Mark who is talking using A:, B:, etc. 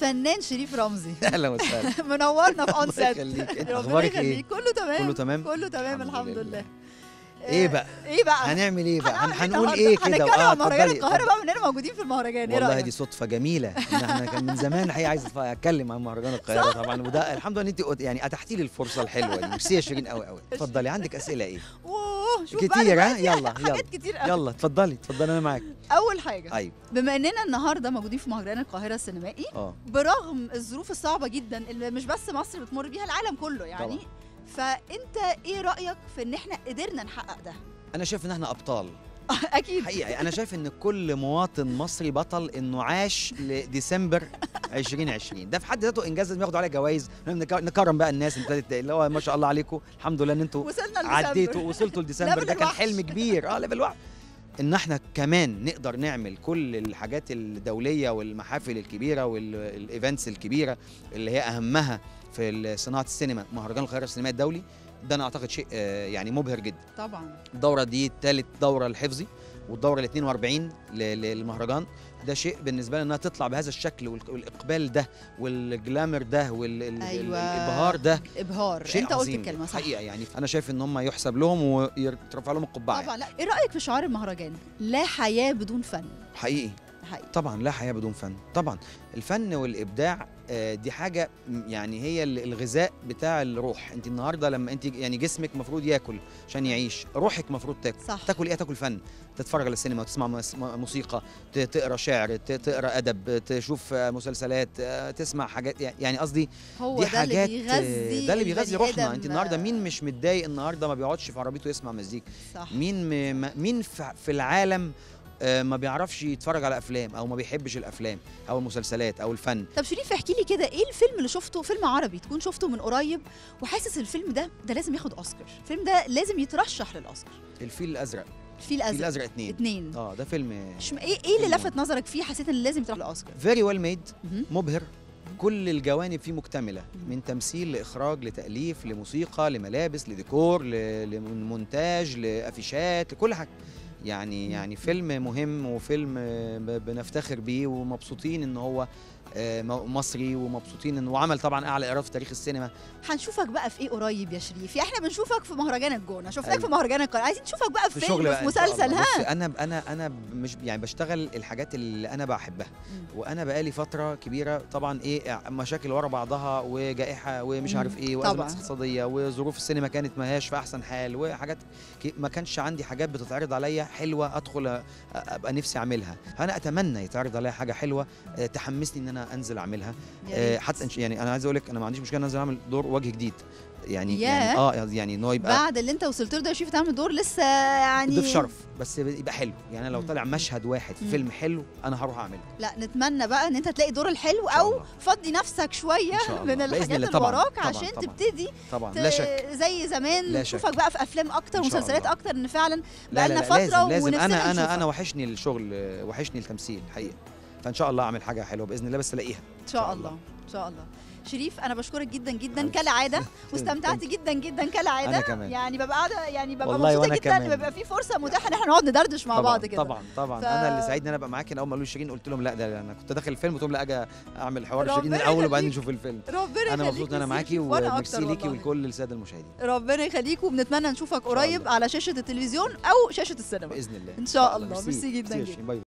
A: الفنان شريف رمزي
B: اهلا وسهلا
A: منورنا في اون
B: الله
A: سيت
B: يخليك. إنت
A: ربنا
B: أخبارك إيه؟
A: يخليك. كله تمام
B: كله تمام
A: كله تمام
B: الحمد
A: الحمد
B: لله.
A: لله
B: ايه
A: آه،
B: بقى
A: ايه بقى
B: هنعمل ايه بقى هن-
A: هنعمل
B: هنقول
A: النهاردة؟
B: ايه كده
A: هنتكلم عن مهرجان
B: اتفضلي،
A: القاهره
B: اتفضلي.
A: بقى مننا موجودين في المهرجان ايه
B: والله
A: رايك
B: دي صدفه جميله ان احنا كان من زمان الحقيقه عايز أتف- اتكلم عن مهرجان القاهره طبعا وده الحمد لله ان انت قلت- يعني اتحتي لي الفرصه الحلوه دي ميرسي يا شيرين قوي قوي اتفضلي عندك اسئله ايه
A: اوه شوف بقى
B: كتير ها
A: دلوقتي
B: يلا يلا
A: حاجات كتير قوي
B: يلا اتفضلي اتفضلي انا معاك
A: اول حاجه
B: ايوه
A: بما اننا النهارده موجودين في مهرجان القاهره السينمائي
B: اه
A: برغم الظروف الصعبه جدا اللي مش بس مصر بتمر بيها العالم كله يعني
B: طبعا.
A: فانت ايه رايك في ان احنا قدرنا نحقق ده
B: انا شايف ان احنا ابطال
A: اكيد
B: حقيقه انا شايف ان كل مواطن مصري بطل انه عاش لديسمبر 2020 ده في حد ذاته انجاز لازم ياخدوا عليه جوائز نك- نكرم بقى الناس اللي ابتدت اللي هو ما شاء الله عليكم الحمد لله ان انتوا
A: وصلنا لديسمبر.
B: عديتوا وصلتوا لديسمبر
A: ليفل
B: ده كان
A: الوحش.
B: حلم كبير اه ليفل واحد ان احنا كمان نقدر نعمل كل الحاجات الدوليه والمحافل الكبيره والايفنتس الكبيره اللي هي اهمها في صناعه السينما مهرجان القاهره السينمائي الدولي ده انا اعتقد شيء آه، يعني مبهر جدا
A: طبعا
B: الدوره دي ثالث دوره الحفظي والدوره ال 42 ل- ل- للمهرجان ده شيء بالنسبه لي انها تطلع بهذا الشكل والك- والاقبال ده والجلامر ده
A: أيوة.
B: والابهار ده
A: ابهار
B: شيء
A: انت قلت
B: عظيم
A: الكلمه صح
B: حقيقه يعني انا شايف ان هم يحسب لهم ويرفع لهم القبعه
A: طبعا لا ايه رايك في شعار المهرجان لا حياه بدون فن
B: حقيقي
A: حقيقي
B: طبعا لا حياه بدون فن طبعا الفن والابداع آه، دي حاجه م- يعني هي ال- الغذاء بتاع الروح انت النهارده لما انت يعني جسمك المفروض ياكل عشان يعيش روحك المفروض تاكل
A: صح
B: تاكل ايه تاكل فن تتفرج على السينما وتسمع مس- م- موسيقى ت- تقرا شعر ت- تقرا ادب تشوف آه، مسلسلات آه، تسمع حاجات يعني- يعني قصدي
A: هو
B: دي
A: ده
B: حاجات
A: اللي بيغذي
B: ده اللي بيغذي
A: البني
B: روحنا
A: آدم.
B: انت النهارده مين مش متضايق النهارده ما بيقعدش في عربيته يسمع مزيكا
A: صح
B: مين م... م- مين في في العالم آه، ما بيعرفش يتفرج على افلام او ما بيحبش الافلام او المسلسلات او الفن
A: طب شريف احكي لي كده ايه الفيلم اللي شفته فيلم عربي تكون شفته من قريب وحاسس الفيلم ده ده لازم ياخد اوسكار الفيلم ده لازم يترشح للاوسكار
B: الفيل الازرق
A: الفيل
B: الفيل
A: الازرق
B: الازرق اتنين
A: اتنين
B: اه ده فيلم
A: شم... ايه ايه اللي
B: فيلم
A: لفت نظرك فيه حسيت ان لازم يترشح للاوسكار
B: فيري ويل ميد
A: مهم.
B: مبهر كل الجوانب فيه مكتمله
A: مم.
B: من تمثيل لاخراج لتاليف لموسيقى لملابس لديكور ل- لمونتاج لافيشات لكل حاجه يعني
A: مم.
B: يعني فيلم مهم وفيلم آه، ب- بنفتخر بيه ومبسوطين ان هو آه، م- مصري ومبسوطين انه عمل طبعا اعلى ايراد في تاريخ السينما
A: هنشوفك بقى في ايه قريب يا شريف يعني احنا بنشوفك في مهرجان الجونه شفناك
B: أيوة.
A: في مهرجان القاهره عايزين نشوفك بقى في
B: في
A: فيلم
B: شغل بقى
A: في
B: إن شاء
A: مسلسل
B: الله.
A: ها
B: بص انا انا انا مش يعني بشتغل الحاجات اللي انا بحبها
A: مم.
B: وانا بقالي فتره كبيره طبعا ايه مشاكل ورا بعضها وجائحه ومش
A: مم.
B: عارف ايه وازمه
A: طبعاً.
B: اقتصاديه وظروف السينما كانت ما هياش في احسن حال وحاجات كي- ما كانش عندي حاجات بتتعرض عليا حلوه ادخل أ- ابقى نفسي اعملها فانا اتمنى يتعرض عليا حاجه حلوه آه، تحمسني ان انا انزل اعملها
A: يا
B: آه،
A: ريت.
B: حتى إن- يعني انا عايز اقول لك انا ما عنديش مشكله ان انزل اعمل دور وجه جديد يعني
A: ياه.
B: يعني اه يعني ان هو يبقى
A: بعد اللي انت وصلت له ده يا شريف تعمل دور لسه يعني
B: ضيف شرف بس يبقى حلو يعني أنا لو
A: مم.
B: طلع مشهد واحد في
A: مم.
B: فيلم حلو انا هروح اعمله
A: لا نتمنى بقى ان انت تلاقي دور الحلو
B: إن شاء
A: او
B: الله.
A: فضي نفسك شويه
B: إن شاء الله.
A: من
B: بإذن
A: الحاجات
B: الله.
A: اللي
B: طبعاً.
A: وراك
B: طبعاً.
A: عشان
B: طبعاً.
A: تبتدي
B: طبعا
A: ت-
B: لا شك
A: زي زمان
B: لا
A: نشوفك
B: شك.
A: بقى في افلام اكتر
B: إن شاء
A: ومسلسلات
B: الله.
A: اكتر ان فعلا
B: لا
A: بقالنا
B: لا
A: فتره
B: لا لازم لازم
A: ونفسنا
B: انا انا
A: نشوفك.
B: انا وحشني الشغل آه، وحشني التمثيل حقيقه فان شاء الله اعمل حاجه حلوه باذن الله بس الاقيها
A: ان شاء الله ان شاء الله شريف انا بشكرك جدا جدا
B: حبيبتي.
A: كالعاده واستمتعت جدا جدا كالعاده
B: أنا كمان.
A: يعني ببقى قاعده يعني ببقى
B: والله
A: مبسوطه
B: وأنا
A: جدا ان
B: كمان.
A: بيبقى في فرصه متاحه ان احنا نقعد ندردش مع
B: طبعا
A: بعض كده
B: طبعا طبعا
A: ف-
B: انا اللي سعيدني ان انا ابقى معاكي اول ما قالوا شيرين قلت لهم لا ده انا كنت داخل الفيلم قلت لهم لا اجي اعمل حوار شيرين
A: ربنا
B: الاول وبعدين
A: يخليك.
B: نشوف الفيلم
A: ربنا
B: انا
A: يخليك
B: مبسوط ان انا
A: يا
B: معاكي
A: سيدي، وأنا
B: وميرسي
A: أكتر
B: ليكي
A: والله.
B: ولكل الساده المشاهدين
A: ربنا يخليك وبنتمنى نشوفك
B: شاء
A: قريب
B: الله.
A: على شاشه التلفيزيون او شاشه السينما
B: باذن الله
A: ان شاء الله ميرسي جدا
B: ميرسي يا
A: جدا
B: شيرين. باي